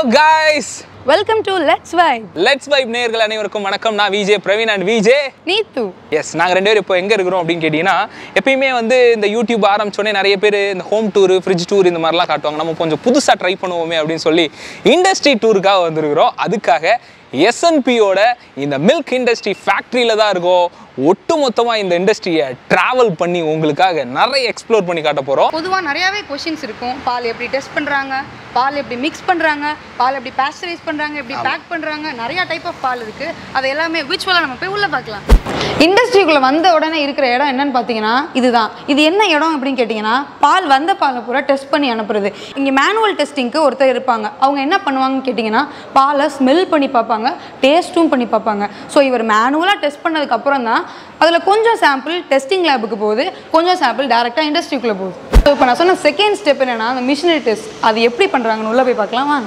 guys welcome to let's vibe let's vibe நேயர்கள் அனைவருக்கும் வணக்கம் நான் VJ Praveen and VJ Neethu S நாங்கள் ரெண்டு பேரும் இப்போ எங்கே இருக்கிறோம் அப்படின்னு கேட்டிங்கன்னா எப்பயுமே வந்து இந்த யூடியூப் ஆரம்பிச்சோடனே நிறைய பேர் இந்த ஹோம் டூர் ஃப்ரிட்ஜ் டூர் இந்த மாதிரிலாம் காட்டுவாங்க நம்ம கொஞ்சம் புதுசாக ட்ரை பண்ணுவோமே அப்படின்னு சொல்லி இண்டஸ்ட்ரி டூருக்காக வந்திருக்கிறோம் அதுக்காக எஸ்என்பியோட இந்த மில்க் இண்டஸ்ட்ரி ஃபேக்ட்ரியில் தான் இருக்கோம் ஒட்டு மொத்தமாக இந்த இண்டஸ்ட்ரியை ட்ராவல் பண்ணி உங்களுக்காக நிறைய எக்ஸ்ப்ளோர் பண்ணி காட்ட போகிறோம் பொதுவாக நிறையாவே கொஷின்ஸ் இருக்கும் பால் எப்படி டெஸ்ட் பண்ணுறாங்க பால் எப்படி மிக்ஸ் பண்ணுறாங்க பால் எப்படி பாஸ்டரைஸ் பண்ணுறாங்க எப்படி பேக் பண்ணுறாங்க நிறையா டைப் ஆஃப் பால் இருக்குது அது எல்லாமே விச்சுவலாக நம்ம போய் உள்ளே பார்க்கலாம் இண்டஸ்ட்ரிக்குள்ளே வந்த உடனே இருக்கிற இடம் என்னன்னு பார்த்தீங்கன்னா இதுதான் இது என்ன இடம் அப்படின்னு கேட்டிங்கன்னா பால் வந்த பாலை பூரா டெஸ்ட் பண்ணி அனுப்புறது இங்கே மேனுவல் டெஸ்டிங்க்கு ஒருத்தர் இருப்பாங்க அவங்க என்ன பண்ணுவாங்கன்னு கேட்டிங்கன்னா பாலை ஸ்மெல் பண்ணி பார்ப்பாங்க டேஸ்ட்டும் பண்ணி பார்ப்பாங்க ஸோ இவர் மேனுவலாக டெஸ்ட் பண்ணதுக்கு அப்புறம் தான் அதில் கொஞ்சம் சாம்பிள் டெஸ்டிங் லேபுக்கு போகுது கொஞ்சம் சாம்பிள் டேரெக்டாக இண்டஸ்ட்ரிக்குள்ளே போகுது ஸோ இப்போ நான் சொன்ன செகண்ட் ஸ்டெப் என்னன்னா அந்த மிஷினரி டெஸ்ட் அது எப்படி பண்ணுறாங்கன்னு உள்ளே போய் பார்க்கலாம் வாங்க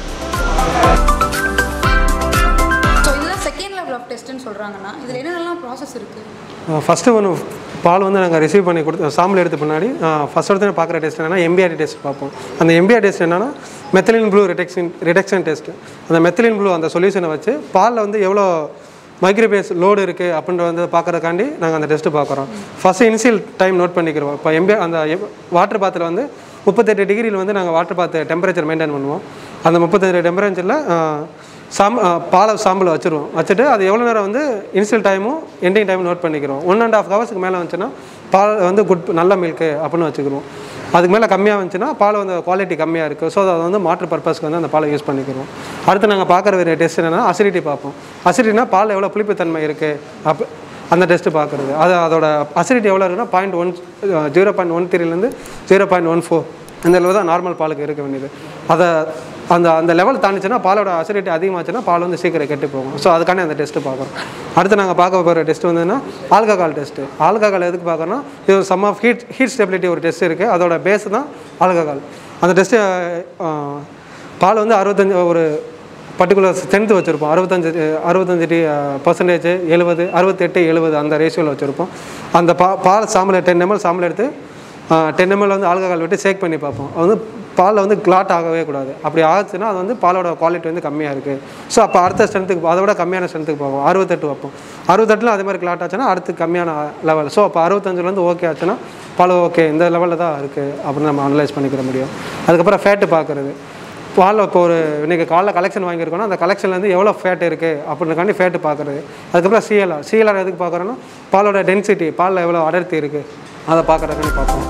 ஸோ இதெல்லாம் செகண்ட் லெவல் ஆஃப் டெஸ்ட்னு சொல்கிறாங்கன்னா இதில் என்னென்னலாம் ப்ராசஸ் இருக்குது ஃபஸ்ட்டு ஒன்று பால் வந்து நாங்கள் ரிசீவ் பண்ணி கொடுத்து சாம்பிள் எடுத்த பின்னாடி ஃபஸ்ட் எடுத்து பார்க்குற டெஸ்ட் என்னன்னா எம்பிஆர் டெஸ்ட் பார்ப்போம் அந்த எம்பிஆர் டெஸ்ட் என்னன்னா methylene blue reduction reduction test அந்த மெத்தலின் ப்ளூ அந்த சொல்யூஷனை வச்சு பாலில் வந்து எவ்வளோ மைக்ரோபேஸ் லோடு இருக்குது அப்படின்ற வந்து பார்க்கறதுக்காண்டி நாங்கள் அந்த டெஸ்ட்டு பார்க்குறோம் ஃபஸ்ட்டு இனிஷியல் டைம் நோட் பண்ணிக்கிறோம் இப்போ எம்பி அந்த வாட்டர் பாத்தில் வந்து முப்பத்தெட்டு டிகிரியில் வந்து நாங்கள் வாட்டர் பாத்து டெம்பரேச்சர் மெயின்டைன் பண்ணுவோம் அந்த முப்பத்தெட்டு டெம்பரேச்சரில் சாம் பாலை சாம்பிள் வச்சுருவோம் வச்சுட்டு அது எவ்வளோ நேரம் வந்து இனிஷியல் டைமும் எண்டிங் டைமும் நோட் பண்ணிக்கிறோம் ஒன் அண்ட் ஆஃப் ஹவர்ஸ்க்கு மேலே வந்துச்சுன்னா பால் வந்து குட் நல்ல மில்க்கு அப்படின்னு வச்சுக்கிறோம் அதுக்கு மேலே கம்மியாக வந்துச்சுன்னா பால் வந்து குவாலிட்டி கம்மியாக இருக்குது ஸோ அதை வந்து மாற்று பர்பஸ்க்கு வந்து அந்த பாலை யூஸ் பண்ணிக்கிறோம் அடுத்து நாங்கள் பார்க்குற வேறு டெஸ்ட் என்னென்னா அசிடிட்டி பார்ப்போம் அசிடிட்டினா பால் எவ்வளோ புளிப்புத்தன்மை இருக்குது அப் அந்த டெஸ்ட்டு பார்க்குறது அது அதோட அசிடிட்டி எவ்வளோ இருக்குன்னா point one zero point one த்ரீலேருந்து ஜீரோ பாயிண்ட் ஒன் ஃபோர் இந்த லெவல் தான் நார்மல் பாலுக்கு இருக்க வேண்டியது அதை அந்த அந்த லெவல் தாண்டிச்சுன்னா பாலோட அசிடிட்டி அதிகமாச்சுன்னா பால் வந்து சீக்கிரம் கெட்டு போகும் ஸோ அதுக்காண்டி அந்த டெஸ்ட்டு பார்க்குறோம் அடுத்து நாங்கள் பார்க்க போகிற டெஸ்ட் வந்துன்னா ஆல்கஹால் டெஸ்ட்டு ஆல்கஹால் எதுக்கு பார்க்குறோன்னா இது some of heat heat stability ஒரு டெஸ்ட் இருக்குது அதோட பேஸ் தான் ஆல்கஹால் அந்த டெஸ்ட்டு பால் வந்து அறுபத்தஞ்சு ஒரு பர்டிகுலர் ஸ்ட்ரென்த் வச்சுருப்போம் அறுபத்தஞ்சு அறுபத்தஞ்சு டி பர்சன்டேஜ் எழுபது அறுபத்தெட்டு எழுபது அந்த ரேஷியோவில் வச்சுருப்போம் அந்த பா பால் சாம்பிள் டென் எம்எல் சாம்பிள் எடுத்து டென் எம்எல் வந்து ஆல்கஹால் விட்டு ஷேக் பண்ணி பார்ப்போம் அது வந்து பாலில் வந்து கிளாட் ஆகவே கூடாது அப்படி ஆச்சுன்னா அது வந்து பாலோட குவாலிட்டி வந்து கம்மியாக இருக்குது ஸோ அப்போ அடுத்த ஸ்ட்ரென்த்துக்கு அதை விட கம்மியான ஸ்ட்ரென்த்துக்கு போகும் அறுபத்தெட்டு வைப்போம் அறுபத்தெட்டில் அதே மாதிரி கிளாட் ஆச்சுன்னா அடுத்து கம்மியான லெவல் ஸோ அப்போ அறுபத்தஞ்சிலேருந்து ஓகே ஆச்சுன்னா பால் ஓகே இந்த லெவலில் தான் இருக்குது அப்படின்னு நம்ம அனலைஸ் பண்ணிக்கிற முடியும் அதுக்கப்புறம் ஃபேட்டு பார்க்குறது பால் இப்போ ஒரு இன்றைக்கி காலைல கலெக்ஷன் வாங்கியிருக்கோன்னா அந்த கலெக்ஷன்லேருந்து எவ்வளோ ஃபேட் இருக்குது அப்படின்றக்காண்டி ஃபேட்டு பார்க்குறது அதுக்கப்புறம் சிஎல்ஆர் சிஎல்ஆர் எதுக்கு பார்க்குறோன்னா பாலோட டென்சிட்டி பாலில் எவ்வளோ அடர்த்தி இருக்குது அதை பார்க்குறதுக்காண்டி பார்ப்போம்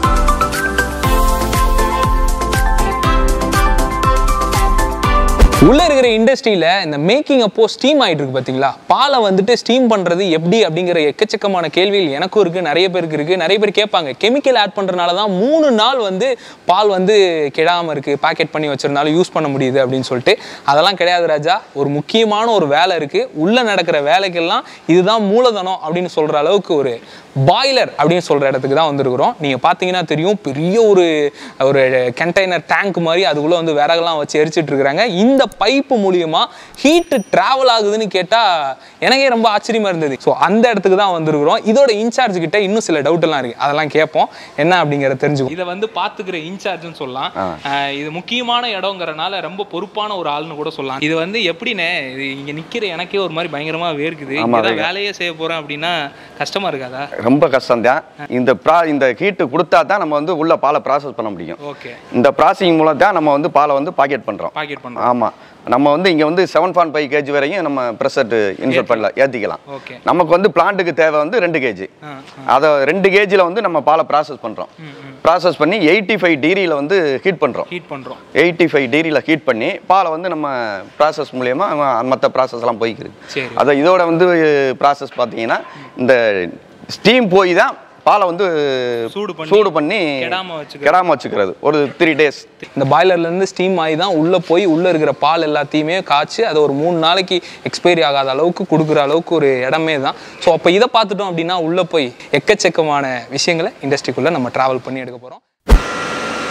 உள்ள இருக்கிற இண்டஸ்ட்ரியில இந்த மேக்கிங் அப்போ ஸ்டீம் ஆயிட்டு இருக்கு பாத்தீங்களா பாலை வந்துட்டு ஸ்டீம் பண்றது எப்படி அப்படிங்கிற எக்கச்சக்கமான கேள்விகள் எனக்கும் இருக்கு நிறைய பேருக்கு இருக்கு நிறைய பேர் கேட்பாங்க கெமிக்கல் ஆட் பண்றதுனால தான் மூணு நாள் வந்து பால் வந்து கெடாம இருக்கு பாக்கெட் பண்ணி வச்சிருந்தாலும் யூஸ் பண்ண முடியுது அப்படின்னு சொல்லிட்டு அதெல்லாம் கிடையாது ராஜா ஒரு முக்கியமான ஒரு வேலை இருக்கு உள்ள நடக்கிற வேலைக்கெல்லாம் இதுதான் மூலதனம் அப்படின்னு சொல்ற அளவுக்கு ஒரு பாய்லர் அப்படின்னு சொல்ற இடத்துக்கு தான் வந்திருக்கிறோம் நீங்க பாத்தீங்கன்னா தெரியும் பெரிய ஒரு ஒரு கண்டெய்னர் டேங்க் மாதிரி அதுக்குள்ள வந்து விறகெல்லாம் வச்சு எரிச்சிட்டு இருக்கிறாங்க இந்த பைப்பு மூலியமா ஹீட் டிராவல் ஆகுதுன்னு கேட்டா எனக்கே ரொம்ப ஆச்சரியமா இருந்தது ஸோ அந்த இடத்துக்கு தான் வந்திருக்கிறோம் இதோட இன்சார்ஜ் கிட்ட இன்னும் சில டவுட் எல்லாம் இருக்கு அதெல்லாம் கேட்போம் என்ன அப்படிங்கறத தெரிஞ்சுக்கோ இதை வந்து பாத்துக்கிற இன்சார்ஜ்னு சொல்லலாம் அஹ் இது முக்கியமான இடங்கிறனால ரொம்ப பொறுப்பான ஒரு ஆள்னு கூட சொல்லலாம் இது வந்து எப்படிண்ணே இது இங்க நிக்கிற எனக்கே ஒரு மாதிரி பயங்கரமா வேர்க்குது ஆமா, இங்க வேர்க்குது. வேலையே செய்ய போறேன் அப்படின்னா கஷ்டமா இருக்காதா ரொம்ப கஷ்டம்தான் இந்த ப்ரா இந்த ஹீட்டு கொடுத்தா தான் நம்ம வந்து உள்ள பாலை ப்ராசஸ் பண்ண முடியும் ஓகே இந்த ப்ராசஸிங் மூலம் தான் நம்ம வந்து பாலை வந்து பாக்கெட் பண்ணுறோம் பாக்கெட் பண்றோம் ஆமாம் நம்ம வந்து இங்கே வந்து செவன் பாயிண்ட் ஃபைவ் கேஜி வரையும் நம்ம ப்ரெஷர் இன்சர்ட் பண்ணலாம் ஏற்றிக்கலாம் ஓகே நமக்கு வந்து பிளான்ட்டுக்கு தேவை வந்து ரெண்டு கேஜி ஆ, அதை ரெண்டு கேஜியில் வந்து நம்ம பாலை ப்ராசஸ் பண்ணுறோம் ப்ராசஸ் பண்ணி எயிட்டி ஃபைவ் டிகிரியில் வந்து ஹீட் பண்ணுறோம் ஹீட் பண்றோம் எயிட்டி ஃபைவ் டிகிரியில் ஹீட் பண்ணி பாலை வந்து நம்ம ப்ராசஸ் மூலயமா மற்ற ப்ராசஸ்லாம் போய்க்குது சரி. அதை இதோட வந்து ப்ராசஸ் பார்த்தீங்கன்னா இந்த ஸ்டீம் போய் தான் பாலை வந்து சூடு பண்ணி, சூடு பண்ணி கெடாம வச்சுக்கிறது. கெடாம வச்சுக்கிறது ஒரு த்ரீ டேஸ் இந்த பாய்லர்ல இருந்து ஸ்டீம் ஆகி தான் உள்ள போய் உள்ள இருக்கிற பால் எல்லாத்தையுமே காய்ச்சி அதை ஒரு மூணு நாளைக்கு எக்ஸ்பைரி ஆகாத அளவுக்கு கொடுக்குற அளவுக்கு ஒரு இடமே தான் ஸோ அப்போ இதை பார்த்துட்டோம் அப்படின்னா உள்ள போய் எக்கச்சக்கமான விஷயங்களை இண்டஸ்ட்ரிக்குள்ள நம்ம டிராவல் பண்ணி எடுக்க போறோம்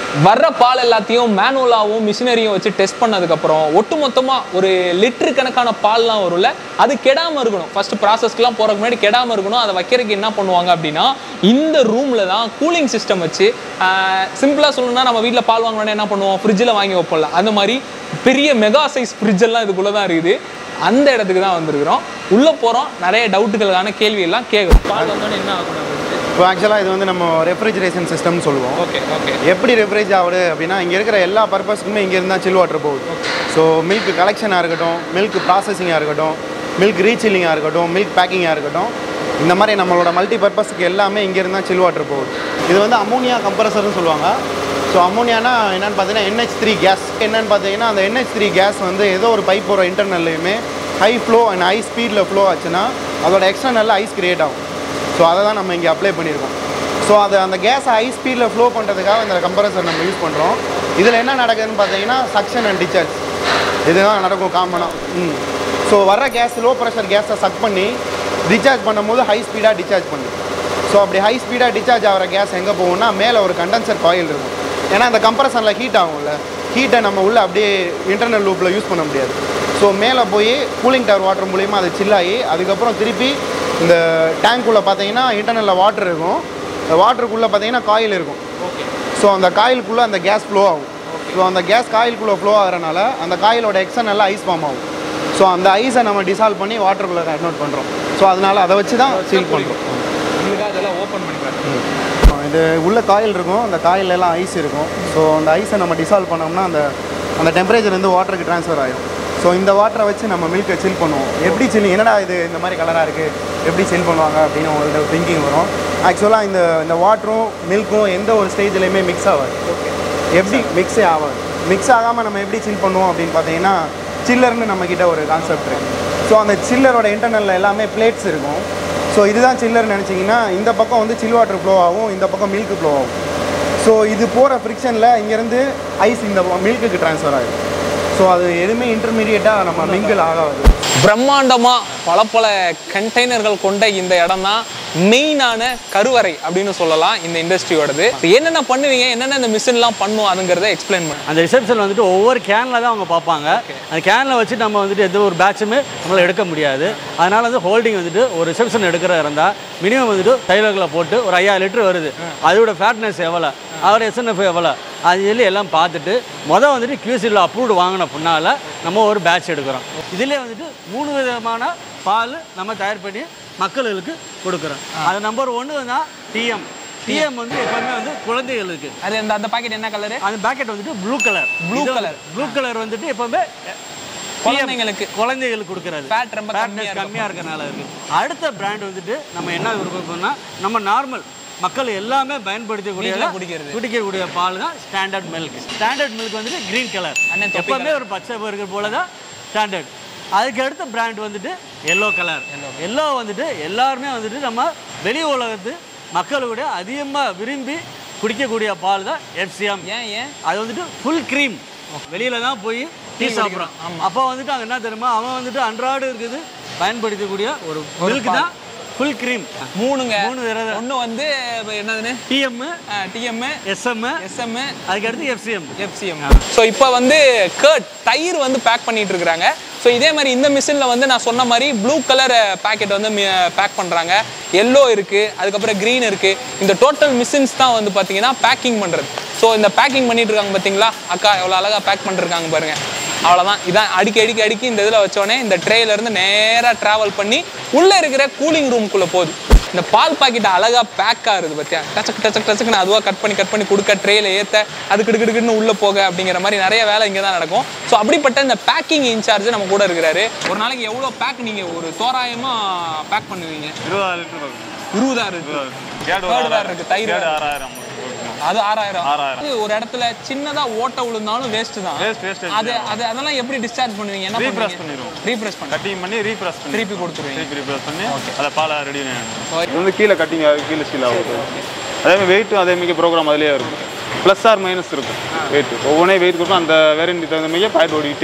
வர்ற பால் எல்லாத்தையும் மேனுவலாகவும் மிஷினரியும் வச்சு டெஸ்ட் பண்ணதுக்கப்புறம் ஒட்டுமொத்தமாக ஒரு லிட்டரு கணக்கான பால்லாம் வரும்ல அது கெடாமல் இருக்கணும் ஃபர்ஸ்ட் ப்ராசஸ்க்குலாம் போகிறதுக்கு முன்னாடி கெடாமல் இருக்கணும் அதை வைக்கிறதுக்கு என்ன பண்ணுவாங்க அப்படின்னா இந்த ரூமில் தான் கூலிங் சிஸ்டம் வச்சு சிம்பிளாக சொல்லணும்னா நம்ம வீட்டில் பால் வாங்கினோன்னா என்ன பண்ணுவோம் ஃப்ரிட்ஜில் வாங்கி வைப்போம்ல அந்த மாதிரி பெரிய மெகா சைஸ் ஃப்ரிட்ஜெல்லாம் இதுக்குள்ளே தான் இருக்குது அந்த இடத்துக்கு தான் வந்திருக்கிறோம் உள்ளே போகிறோம் நிறைய டவுட்டுகளுக்கான கேள்வி எல்லாம் கேட்குறோம் பால் வந்தோடனே என்ன ஆகணும் இப்போ ஆக்சுவலாக இது வந்து நம்ம ரெஃப்ரிஜரேஷன் சிஸ்டம்னு சொல்லுவோம் ஓகே ஓகே எப்படி ரெஃப்ரிஜ் ஆகுது அப்படின்னா இங்கே இருக்கிற எல்லா பர்பஸ்க்குமே இங்கே இருந்தால் சில் வாட்டர் போகுது ஸோ மில்க் கலெக்ஷனாக இருக்கட்டும் மில்க் ப்ராசஸிங்காக இருக்கட்டும் மில்க் ரீச்சில்லிங்காக இருக்கட்டும் மில்க் பேக்கிங்காக இருக்கட்டும் இந்த மாதிரி நம்மளோட மல்டி பர்பஸ்க்கு எல்லாமே இங்கே இருந்தால் சில் வாட்டர் போகுது இது வந்து அமோனியா கம்ப்ரஸர்னு சொல்லுவாங்க ஸோ அமோனியானா என்னென்னு பார்த்தீங்கன்னா NH3 த்ரீ கேஸ் என்னென்னு பார்த்தீங்கன்னா அந்த NH3 த்ரீ கேஸ் வந்து ஏதோ ஒரு பைப் போகிற இன்டர்னல்லையுமே ஹை ஃப்ளோ அண்ட் ஹை ஸ்பீடில் ஃப்ளோ ஆச்சுன்னா அதோட எக்ஸ்டர்னலில் ஐஸ் கிரியேட் ஆகும் ஸோ அதை தான் நம்ம இங்கே அப்ளை பண்ணியிருக்கோம் ஸோ அது அந்த கேஸை ஹை ஸ்பீடில் ஃப்ளோ பண்ணுறதுக்காக இந்த கம்ப்ரஸர் நம்ம யூஸ் பண்ணுறோம் இதில் என்ன நடக்குதுன்னு பார்த்தீங்கன்னா சக்ஷன் அண்ட் டிச்சார்ஜ் இதுதான் நடக்கும் காமனாக ம் ஸோ வர கேஸ் லோ ப்ரெஷர் கேஸை சக் பண்ணி டிஸ்சார்ஜ் பண்ணும்போது ஹை ஸ்பீடாக டிஸ்சார்ஜ் பண்ணும் ஸோ அப்படி ஹை ஸ்பீடாக டிஸ்சார்ஜ் ஆகிற கேஸ் எங்கே போகும்னா மேலே ஒரு கண்டென்சர் காயில் இருக்கும் ஏன்னா அந்த கம்ப்ரஸரில் ஹீட் ஆகும்ல ஹீட்டை நம்ம உள்ள அப்படியே இன்டர்னல் லூப்பில் யூஸ் பண்ண முடியாது ஸோ மேலே போய் கூலிங் டவர் வாட்டர் மூலிமா அது சில்லாகி அதுக்கப்புறம் திருப்பி இந்த டேங்க்குள்ளே பார்த்தீங்கன்னா இன்டர்னலில் வாட்டர் இருக்கும் இந்த வாட்டருக்குள்ளே பார்த்தீங்கன்னா காயில் இருக்கும் ஸோ அந்த காயிலுக்குள்ளே அந்த கேஸ் ஃப்ளோ ஆகும் ஸோ அந்த கேஸ் காயிலுக்குள்ளே ஃப்ளோ ஆகிறனால அந்த காயிலோட எக்ஸன் ஐஸ் ஃபார்ம் ஆகும் ஸோ அந்த ஐஸை நம்ம டிசால்வ் பண்ணி வாட்டருக்குள்ளே கன்வெர்ட் பண்ணுறோம் ஸோ அதனால் அதை வச்சு தான் சீல் பண்ணுறோம் உங்களுக்காக அதெல்லாம் ஓப்பன் பண்ணி பாருங்க இது உள்ள காயில் இருக்கும் அந்த காயில்ல எல்லாம் ஐஸ் இருக்கும் ஸோ அந்த ஐஸை நம்ம டிசால்வ் பண்ணோம்னா அந்த அந்த டெம்பரேச்சர் வந்து வாட்டருக்கு ட்ரான்ஸ்ஃபர் ஆகிடும் ஸோ இந்த வாட்டரை வச்சு நம்ம மில்கை சில் பண்ணுவோம் எப்படி சில் என்னடா இது இந்த மாதிரி கலராக இருக்குது எப்படி சில் பண்ணுவாங்க அப்படின்னு உங்கள்ட்ட திங்கிங் வரும் ஆக்சுவலாக இந்த இந்த வாட்டரும் மில்க்கும் எந்த ஒரு ஸ்டேஜ்லேயுமே மிக்ஸ் ஆகாது எப்படி மிக்ஸே ஆகாது மிக்ஸ் ஆகாமல் நம்ம எப்படி சில் பண்ணுவோம் அப்படின்னு பார்த்தீங்கன்னா சில்லர்னு நம்மக்கிட்ட ஒரு கான்செப்ட் இருக்குது ஸோ அந்த சில்லரோட இன்டர்னலில் எல்லாமே பிளேட்ஸ் இருக்கும் ஸோ இதுதான் சில்லர் நினச்சிங்கன்னா இந்த பக்கம் வந்து சில் வாட்டர் ஃப்ளோ ஆகும் இந்த பக்கம் மில்க் ஃப்ளோ ஆகும் ஸோ இது போகிற ஃப்ரிக்ஷனில் இங்கேருந்து ஐஸ் இந்த மில்க்குக்கு ட்ரான்ஸ்ஃபர் ஆகும் ஸோ அது எதுவுமே இன்டர்மீடியட்டாக நம்ம மிங்கிள் ஆகாது பிரம்மாண்டமா பல பல கண்டெய்னர்கள் கொண்ட இந்த இடம் தான் மெயினான கருவறை அப்படின்னு சொல்லலாம் இந்த இண்டஸ்ட்ரியோடது என்னென்ன பண்ணுவீங்க என்னென்ன இந்த மிஷின்லாம் பண்ணும் அதுங்கிறத எக்ஸ்பிளைன் பண்ணு அந்த ரிசப்ஷன் வந்துட்டு ஒவ்வொரு கேனில் தான் அவங்க பார்ப்பாங்க அந்த கேனில் வச்சு நம்ம வந்துட்டு எந்த ஒரு பேட்சுமே நம்மளால் எடுக்க முடியாது அதனால் வந்து ஹோல்டிங் வந்துட்டு ஒரு ரிசப்ஷன் எடுக்கிற இருந்தால் மினிமம் வந்துட்டு தைலங்களை போட்டு ஒரு ஐயாயிரம் லிட்டர் வருது அதோட ஃபேட்னஸ் எவ்வளோ அவர் எஸ்என்எஃப் எவ்வளோ அது சொல்லி எல்லாம் பார்த்துட்டு மொதல் வந்துட்டு கியூசியில் அப்ரூவ்டு வாங்கின பின்னால் நம்ம ஒரு பேட்ச் எடுக்கிறோம் இதிலே வந்துட்டு மூணு விதமான பால் நம்ம தயார் பண்ணி மக்களுக்கு கொடுக்குறோம் அது நம்பர் ஒன்று தான் டிஎம் டிஎம் வந்து எப்பவுமே வந்து குழந்தைகளுக்கு அது அந்த அந்த பாக்கெட் என்ன கலரு அந்த பேக்கெட் வந்துட்டு blue colour Blue color. Blue colour வந்துட்டு எப்பவுமே குழந்தைங்களுக்கு குழந்தைகளுக்கு கொடுக்கறது Fat ரொம்ப கம்மியா Fatness இருக்கும். கம்மியா இருக்கறனால இருக்கு அடுத்த பிராண்ட் வந்துட்டு நம்ம என்ன விருப்பம்னா நம்ம நார்மல் மக்கள் எல்லாமே பயன்படுத்தக்கூடிய வீட்ல குடிக்கிறது. குடிக்கக்கூடிய பால் தான் ஸ்டாண்டர்ட் மில்க் ஸ்டாண்டர்ட் மில்க் வந்துட்டு கிரீன் கலர் அண்ணன் தொப்பி எப்பவுமே ஒரு பச்சை பர்கர் போல தான் ஸ்டாண்டர்ட் அதுக்கு அடுத்த பிராண்ட் வந்துட்டு எல்லோ கலர் எல்லோ வந்துட்டு எல்லாருமே வந்துட்டு நம்ம வெளி உலகத்து மக்களோட அதிகமாக விரும்பி குடிக்கக்கூடிய பால் தான் எஃப்சிஎம் ஏன் ஏன் அது வந்துட்டு ஃபுல் க்ரீம் வெளியில தான் போய் டீ சாப்பிட்றான் அப்போ வந்துட்டு அங்க என்ன தெரியுமா அவன் வந்துட்டு அன்றாடு இருக்குது பயன்படுத்தக்கூடிய ஒரு மில்க் தான் ஃபுல் க்ரீம் மூணுங்க மூணு தடவை. ஒன்று வந்து இப்ப என்னதுன்னு டிஎம் டிஎம் எஸ்எம் எஸ்எம் அதுக்கடுத்து எஃப்சிஎம் எஃப்சிஎம் ஸோ இப்போ வந்து கர்ட் தயிர் வந்து பேக் பண்ணிட்டு இருக்காங்க ஸோ இதே மாதிரி இந்த மிஷினில் வந்து நான் சொன்ன மாதிரி ப்ளூ கலர் பேக்கெட் வந்து பேக் பண்ணுறாங்க எல்லோ இருக்குது அதுக்கப்புறம் க்ரீன் இருக்குது இந்த டோட்டல் மிஷின்ஸ் தான் வந்து பார்த்தீங்கன்னா பேக்கிங் பண்ணுறது ஸோ இந்த பேக்கிங் பண்ணிட்டு இருக்காங்க பார்த்தீங்களா அக்கா எவ்வளோ அழகாக பேக் பண்ணிருக்காங்க பாருங்க அவ்வளோதான் இதான் அடிக்கி அடிக்கி அடிக்கி இந்த இதில் வச்சோடனே இந்த ட்ரேல இருந்து நேராக ட்ராவல் பண்ணி உள்ளே இருக்கிற கூலிங் ரூம்குள்ளே போகுது இந்த பால் பாக்கெட் அழகா பேக் ஆகுது பார்த்தியா டச்சக் டச்சக் டச்சக்குன்னு அதுவாக கட் பண்ணி கட் பண்ணி கொடுக்க ட்ரேல ஏற்ற அது கிடுக்கிடுக்குன்னு உள்ளே போக அப்படிங்கிற மாதிரி நிறைய வேலை இங்கே தான் நடக்கும் ஸோ அப்படிப்பட்ட இந்த பேக்கிங் இன்சார்ஜ் நம்ம கூட இருக்கிறாரு ஒரு நாளைக்கு எவ்வளோ பேக் நீங்கள் ஒரு தோராயமாக பேக் பண்ணுவீங்க இருபதாயிரம் லிட்டர் வரும் இருபதாயிரம் இருக்கு கேடு Third ஒரு வேற இருக்கு தயிர் கேடு வேற. ஆறாயிரம் அது ஆறாயிரம் ஆறாயிரம். அது ஒரு இடத்துல சின்னதா ஓட்ட விழுந்தாலும் வேஸ்ட் தான் Waste, waste, அது அது அதெல்லாம் எப்படி டிஸ்சார்ஜ் பண்ணுவீங்க என்ன Repress பண்ணுவீங்க பண்ணிடுவோம். ரீப்ரெஸ் பண்ணி கட்டிங் பண்ணி ரீப்ரெஸ் பண்ணி திருப்பி கொடுத்துருவீங்க திருப்பி ரீப்ரெஸ் பண்ணி அதை பாலை ரெடி இது வந்து கீழே கட்டிங் ஆகுது கீழே ஸ்டீல் ஆகுது அதே மாதிரி வெயிட்டும் அதே மாதிரி ப்ரோக்ராம் அதிலே இருக்கும் ப்ளஸ் ஆர் மைனஸ் இருக்கும் வெயிட் ஒவ்வொன்றே வெயிட் கொடுக்கும் அந்த வேரியன்ட் தகுந்த மாதிரி பாயிண்ட் ஓடிக்கிட்டே இருக்கும்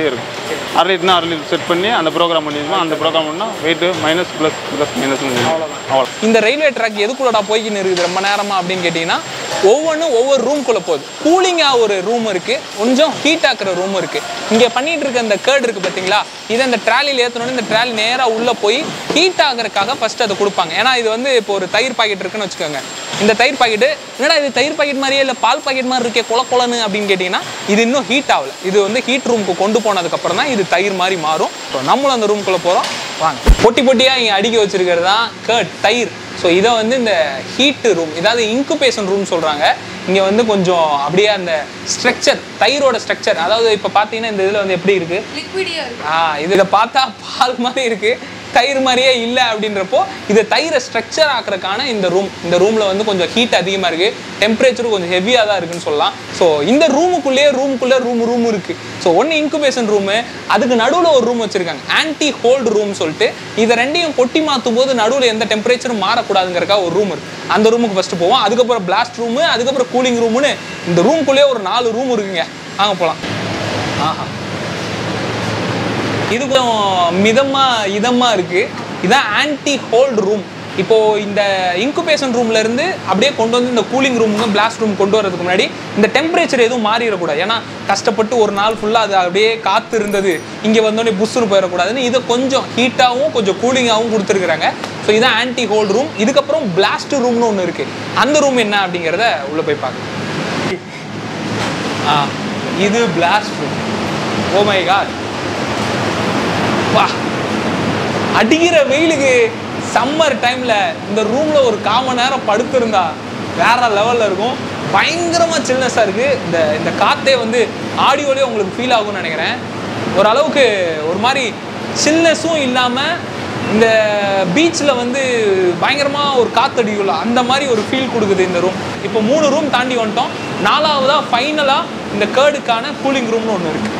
அரை லிட்டர்னா அரை லிட்டர் செட் பண்ணி அந்த ப்ரோக்ராம் பண்ணியிருக்கோம் அந்த ப்ரோக்ராம் பண்ணால் weight minus plus plus minus அவ்வளோ இந்த ரயில்வே ட்ராக் எதுக்குள்ளடா போய்க்கின்னு இருக்குது ரொம்ப நேரமா அப்படின்னு கேட்டிங்கன்னா ஒவ்வொன்றும் ஒவ்வொரு ரூம்குள்ளே போகுது கூலிங்காக ஒரு ரூம் இருக்குது கொஞ்சம் ஹீட் ஆக்குற ரூம் இருக்குது இங்கே பண்ணிட்டு இருக்க இந்த கேர்டு இருக்குது பார்த்தீங்களா இதை இந்த ட்ராலியில் ஏற்றணுன்னு இந்த ட்ராலி நேராக உள்ளே போய் ஹீட் ஆகிறதுக்காக ஃபர்ஸ்ட் அதை கொடுப்பாங்க ஏன்னா இது வந்து இப்போ ஒரு தயிர் பாக்கெட் இருக்குன்னு வச்சுக்கோங்க இந்த தயிர் பாக்கெட்டு என்னடா இது தயிர் பாக்கெட் மாதிரியே இல்லை பால் பாக்கெட் மாதிரி இருக்கே கொல கொலன்னு அப்படின்னு கேட்டிங்கன்னா இது இன்னும் ஹீட் ஆகல இது வந்து ஹீட் ரூமுக்கு கொண்டு போனதுக்கப்புறம் தான் இது தயிர் மாதிரி மாறும் ஸோ நம்மளும் அந்த ரூம்குள்ளே போகிறோம் வாங்க பொட்டி பொட்டியாக இங்கே அடுக்கி வச்சிருக்கிறது தான் கர்ட் தயிர் ஸோ இதை வந்து இந்த ஹீட் ரூம் இதாவது இன்குபேஷன் ரூம் சொல்கிறாங்க இங்கே வந்து கொஞ்சம் அப்படியே அந்த ஸ்ட்ரக்சர் தயிரோட ஸ்ட்ரக்சர் அதாவது இப்போ பார்த்தீங்கன்னா இந்த இதில் வந்து எப்படி இருக்குது லிக்விடியாக இருக்கு ஆ இதில் பார்த்தா பால் மாதிரி இருக்கு தயிர் மாதிரியே இல்லை அப்படின்றப்போ இதை தயிரை ஸ்ட்ரக்சர் ஆக்குறதுக்கான இந்த ரூம் இந்த ரூமில் வந்து கொஞ்சம் ஹீட் அதிகமாக இருக்கு டெம்பரேச்சரும் கொஞ்சம் ஹெவியாக தான் இருக்குன்னு சொல்லலாம் ஸோ இந்த ரூமுக்குள்ளேயே ரூமுக்குள்ளே ரூம் ரூம் இருக்கு ஸோ ஒன்று இன்குபேஷன் ரூமு அதுக்கு நடுவில் ஒரு ரூம் வச்சிருக்காங்க ஆன்டி ஹோல்டு ரூம் சொல்லிட்டு இதை ரெண்டையும் கொட்டி மாற்றும் போது நடுவில் எந்த டெம்பரேச்சரும் மாறக்கூடாதுங்கிறக்கா ஒரு ரூம் இருக்கு அந்த ரூமுக்கு ஃபர்ஸ்ட் போவோம் அதுக்கப்புறம் பிளாஸ்ட் ரூமு அதுக்கப்புறம் கூலிங் ரூமுன்னு இந்த ரூம்குள்ளேயே ஒரு நாலு ரூம் இருக்குங்க வாங்க போகலாம் ஆஹா இது கொஞ்சம் மிதமா இதமா இருக்கு இதான் ஆன்டி ஹோல்ட் ரூம் இப்போ இந்த இன்குபேஷன் ரூம்ல இருந்து அப்படியே கொண்டு வந்து இந்த கூலிங் ரூமுங்க பிளாஸ்ட் ரூம் கொண்டு வரதுக்கு முன்னாடி இந்த டெம்பரேச்சர் எதுவும் மாறிடக்கூடாது ஏன்னா கஷ்டப்பட்டு ஒரு நாள் ஃபுல்லாக அது அப்படியே காத்து இருந்தது இங்கே வந்தோடனே புஷ்ஷுன்னு போயிடக்கூடாதுன்னு இதை கொஞ்சம் ஹீட்டாகவும் கொஞ்சம் கூலிங்காகவும் கொடுத்துருக்குறாங்க ஸோ இதான் ஆன்டி ஹோல்ட் ரூம் இதுக்கப்புறம் பிளாஸ்ட் ரூம்னு ஒன்று இருக்கு அந்த ரூம் என்ன அப்படிங்கிறத உள்ள போய் பார்க்கலாம் ஆ இது blast room oh my god வா அடிக்கிற வெயிலுக்கு சம்மர் டைம்ல இந்த ரூம்ல ஒரு கால் மணி நேரம் படுத்திருந்தா வேற லெவல்ல இருக்கும் பயங்கரமா சில்னஸா இருக்கு இந்த இந்த காத்தே வந்து ஆடியோலயே உங்களுக்கு ஃபீல் ஆகும்னு நினைக்கிறேன் ஓரளவுக்கு ஒரு மாதிரி சில்னஸும் இல்லாம இந்த பீச்சில் வந்து பயங்கரமாக ஒரு காத்தடிக்குள்ள அந்த மாதிரி ஒரு ஃபீல் கொடுக்குது இந்த ரூம் இப்போ மூணு ரூம் தாண்டி வந்துட்டோம் நாலாவதா ஃபைனலாக இந்த கேர்டுக்கான கூலிங் ரூம்னு ஒன்று இருக்குது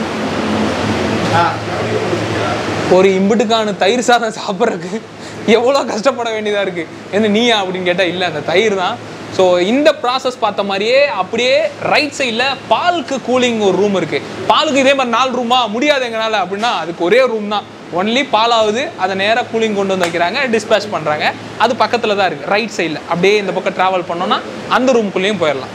ஒரு இம்புட்டுக்கான தயிர் சாதம் சாப்பிட்றதுக்கு எவ்வளோ கஷ்டப்பட வேண்டியதாக இருக்குது என்ன நீயா அப்படின்னு கேட்டால் இல்லை அந்த தயிர் தான் ஸோ இந்த ப்ராசஸ் பார்த்த மாதிரியே அப்படியே ரைட் சைடில் பாலுக்கு கூலிங் ஒரு ரூம் இருக்குது பாலுக்கு இதே மாதிரி நாலு ரூமா முடியாது எங்களால் அப்படின்னா அதுக்கு ஒரே ரூம் தான் ஒன்லி பாலாவது அதை நேராக கூலிங் கொண்டு வந்து வைக்கிறாங்க டிஸ்பேச் பண்ணுறாங்க அது பக்கத்தில் தான் இருக்குது ரைட் சைடில் அப்படியே இந்த பக்கம் ட்ராவல் பண்ணோன்னா அந்த ரூம்குள்ளேயும் போயிடலாம்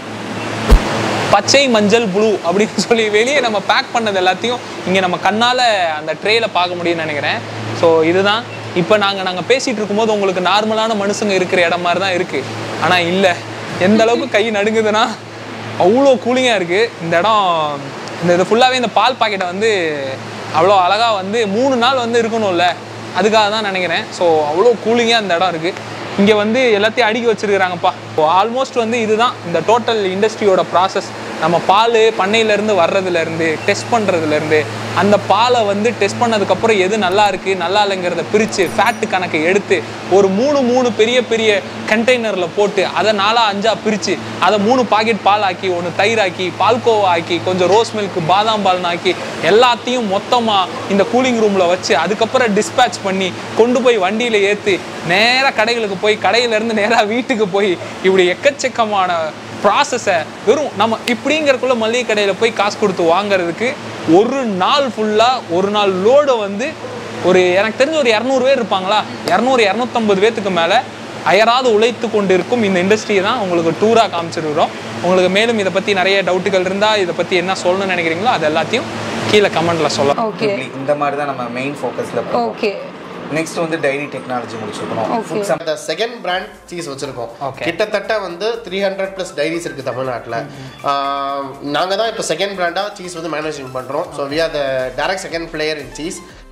பச்சை மஞ்சள் ப்ளூ அப்படின்னு சொல்லி வெளியே நம்ம பேக் பண்ணது எல்லாத்தையும் இங்கே நம்ம கண்ணால் அந்த ட்ரேயில் பார்க்க முடியும்னு நினைக்கிறேன் ஸோ இதுதான் இப்போ நாங்கள் நாங்கள் பேசிகிட்டு இருக்கும்போது உங்களுக்கு நார்மலான மனுஷங்க இருக்கிற இடம் மாதிரி தான் இருக்குது ஆனால் இல்லை எந்த அளவுக்கு கை நடுங்குதுன்னா அவ்வளோ கூலிங்காக இருக்குது இந்த இடம் இந்த இது ஃபுல்லாகவே இந்த பால் பாக்கெட்டை வந்து அவ்வளோ அழகாக வந்து மூணு நாள் வந்து இருக்கணும்ல அதுக்காக தான் நினைக்கிறேன் ஸோ அவ்வளோ கூலிங்காக இந்த இடம் இருக்குது இங்கே வந்து எல்லாத்தையும் அடுக்கி வச்சிருக்கிறாங்கப்பா இப்போ ஆல்மோஸ்ட் வந்து இதுதான் இந்த டோட்டல் இண்டஸ்ட்ரியோட ப்ராசஸ் நம்ம பால் பண்ணையிலேருந்து வர்றதுலேருந்து டெஸ்ட் பண்ணுறதுலேருந்து அந்த பாலை வந்து டெஸ்ட் பண்ணதுக்கப்புறம் எது நல்லா இருக்குது நல்லா இல்லைங்கிறத பிரித்து ஃபேட்டு கணக்கை எடுத்து ஒரு மூணு மூணு பெரிய பெரிய கண்டெய்னரில் போட்டு அதை நாலா அஞ்சா பிரித்து அதை மூணு பாக்கெட் பால் ஆக்கி ஒன்று தயிர் ஆக்கி பால்கோவா ஆக்கி கொஞ்சம் ரோஸ் மில்க் பாதாம் பால்னு ஆக்கி எல்லாத்தையும் மொத்தமாக இந்த கூலிங் ரூமில் வச்சு அதுக்கப்புறம் டிஸ்பேட்ச் பண்ணி கொண்டு போய் வண்டியில் ஏற்றி நேராக கடைகளுக்கு போய் கடையிலேருந்து நேராக வீட்டுக்கு போய் இப்படி எக்கச்சக்கமான ப்ராசஸை வெறும் நம்ம இப்படிங்கிறக்குள்ள மளிகை கடையில் போய் காசு கொடுத்து வாங்குறதுக்கு ஒரு நாள் ஃபுல்லாக ஒரு நாள் லோடை வந்து ஒரு எனக்கு தெரிஞ்ச ஒரு இரநூறு பேர் இருப்பாங்களா இரநூறு இரநூத்தம்பது பேர்த்துக்கு மேலே அயராது உழைத்து கொண்டிருக்கும் இந்த இண்டஸ்ட்ரியை தான் உங்களுக்கு டூராக காமிச்சிருக்கிறோம் உங்களுக்கு மேலும் இதை பற்றி நிறைய டவுட்டுகள் இருந்தால் இதை பற்றி என்ன சொல்லணும்னு நினைக்கிறீங்களோ அது எல்லாத்தையும் கீழே கமெண்ட்டில் சொல்லலாம் ஓகே இந்த மாதிரி தான் நம்ம மெயின் ஃபோக்கஸில் ஓகே நெக்ஸ்ட் வந்து டைரி டெக்னாலஜி முடிச்சிருக்கணும் Okay. ஃபுட் அந்த செகண்ட் பிராண்ட் சீஸ் வச்சிருக்கோம் Okay. கிட்டத்தட்ட வந்து த்ரீ ஹண்ட்ரட் ப்ளஸ் டைரிஸ் இருக்கு தமிழ்நாட்டில் நாங்கள் தான் இப்போ செகண்ட் பிராண்டாக சீஸ் வந்து மேனேஜிங் பண்ணுறோம் so we are the direct second player in cheese